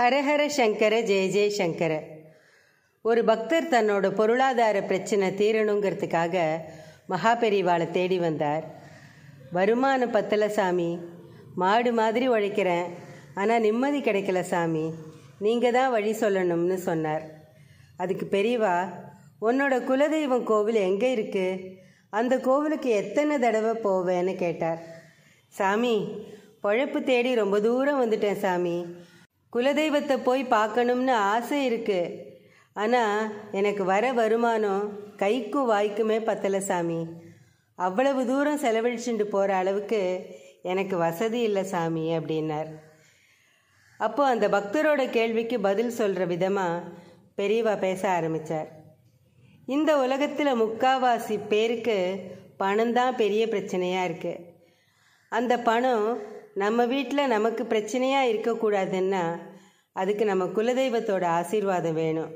ஹரஹர சங்கர ஜெய ஜெய சங்கர ஒரு பக்தர் தன்னோட பொருளாதார பிரச்சனை தீரணுங்கிறதுக்காக மகாபெரிவாளை தேடி வந்தார் வருமானம் பத்தல சாமி மாடு மாதிரி உழைக்கிறேன் ஆனால் நிம்மதி கிடைக்கல சாமி நீங்கள் தான் வழி சொல்லணும்னு சொன்னார் அதுக்கு பெரியவா உன்னோட குலதெய்வம் கோவில் எங்கே இருக்கு அந்த கோவிலுக்கு எத்தனை தடவை போவேன்னு கேட்டார் சாமி பழப்பு தேடி ரொம்ப தூரம் வந்துட்டேன் சாமி குலதெய்வத்தை போய் பார்க்கணும்னு ஆசை இருக்கு ஆனால் எனக்கு வர வருமானம் கைக்கும் வாய்க்குமே பத்தலை சாமி அவ்வளவு தூரம் செலவழிச்சுட்டு போகிற அளவுக்கு எனக்கு வசதி இல்லை சாமி அப்படின்னார் அப்போ அந்த பக்தரோட கேள்விக்கு பதில் சொல்கிற விதமாக பெரியவா பேச ஆரம்பித்தார் இந்த உலகத்தில் முக்காவாசி பேருக்கு பணம் தான் பெரிய பிரச்சனையாக இருக்குது அந்த பணம் நம்ம வீட்டில் நமக்கு பிரச்சனையாக இருக்கக்கூடாதுன்னா அதுக்கு நம்ம குலதெய்வத்தோட ஆசீர்வாதம் வேணும்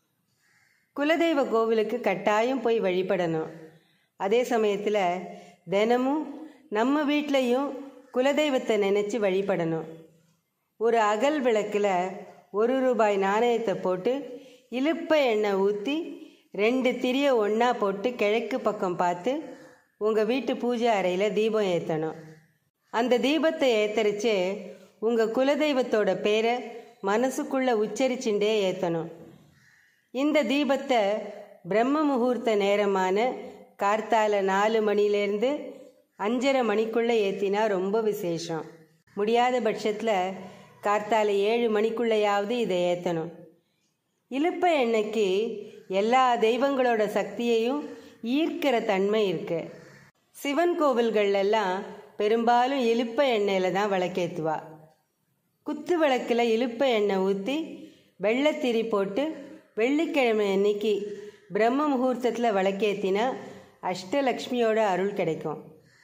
குலதெய்வ கோவிலுக்கு கட்டாயம் போய் வழிபடணும் அதே சமயத்தில் தினமும் நம்ம வீட்லேயும் குலதெய்வத்தை நினச்சி வழிபடணும் ஒரு அகல் விளக்கில் ஒரு ரூபாய் நாணயத்தை போட்டு இழுப்ப எண்ணெய் ஊற்றி ரெண்டு திரியை ஒன்றா போட்டு கிழக்கு பக்கம் பார்த்து உங்கள் வீட்டு பூஜை அறையில் தீபம் ஏற்றணும் அந்த தீபத்தை ஏத்தரிச்சு உங்கள் குலதெய்வத்தோட பேரை மனசுக்குள்ளே உச்சரிச்சுட்டே ஏற்றணும் இந்த தீபத்தை பிரம்ம முகூர்த்த நேரமான கார்த்தால நாலு மணிலேருந்து அஞ்சரை மணிக்குள்ளே ஏற்றினா ரொம்ப விசேஷம் முடியாத பட்சத்தில் கார்த்தால ஏழு மணிக்குள்ளேயாவது இதை ஏற்றணும் இழுப்ப எண்ணெய்க்கு எல்லா தெய்வங்களோட சக்தியையும் ஈர்க்கிற தன்மை இருக்கு சிவன் கோவில்கள்லாம் பெரும்பாலும் இழுப்ப எண்ணெயில் தான் விளக்கேற்றுவா குத்து விளக்கில் இழுப்ப எண்ணெய் ஊற்றி வெள்ளத்திரி போட்டு வெள்ளிக்கிழமை அன்னைக்கு பிரம்ம முகூர்த்தத்தில் விளக்கேற்றினா அஷ்டலக்ஷ்மியோட அருள் கிடைக்கும்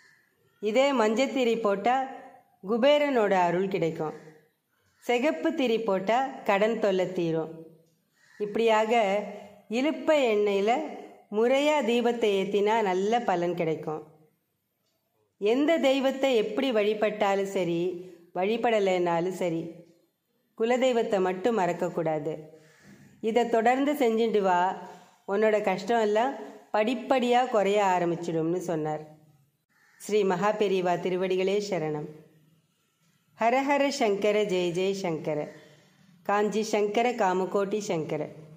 இதே மஞ்சத்திரி போட்டால் குபேரனோட அருள் கிடைக்கும் சிகப்பு திரி போட்டால் கடன் தொல்லை தீரும் இப்படியாக இழுப்ப எண்ணெயில் முறையாக தீபத்தை ஏற்றினா நல்ல பலன் கிடைக்கும் எந்த தெய்வத்தை எப்படி வழிபட்டாலும் சரி வழிபடலைன்னாலும் சரி குலதெய்வத்தை மட்டும் மறக்கக்கூடாது இதை தொடர்ந்து செஞ்சுட்டு வா உன்னோட கஷ்டம் எல்லாம் படிப்படியாக குறைய ஆரம்பிச்சிடும்னு சொன்னார் ஸ்ரீ மகாபெரிவா திருவடிகளே சரணம் ஹரஹர சங்கர ஜெய ஜெய சங்கர காஞ்சி சங்கர காமகோட்டி சங்கர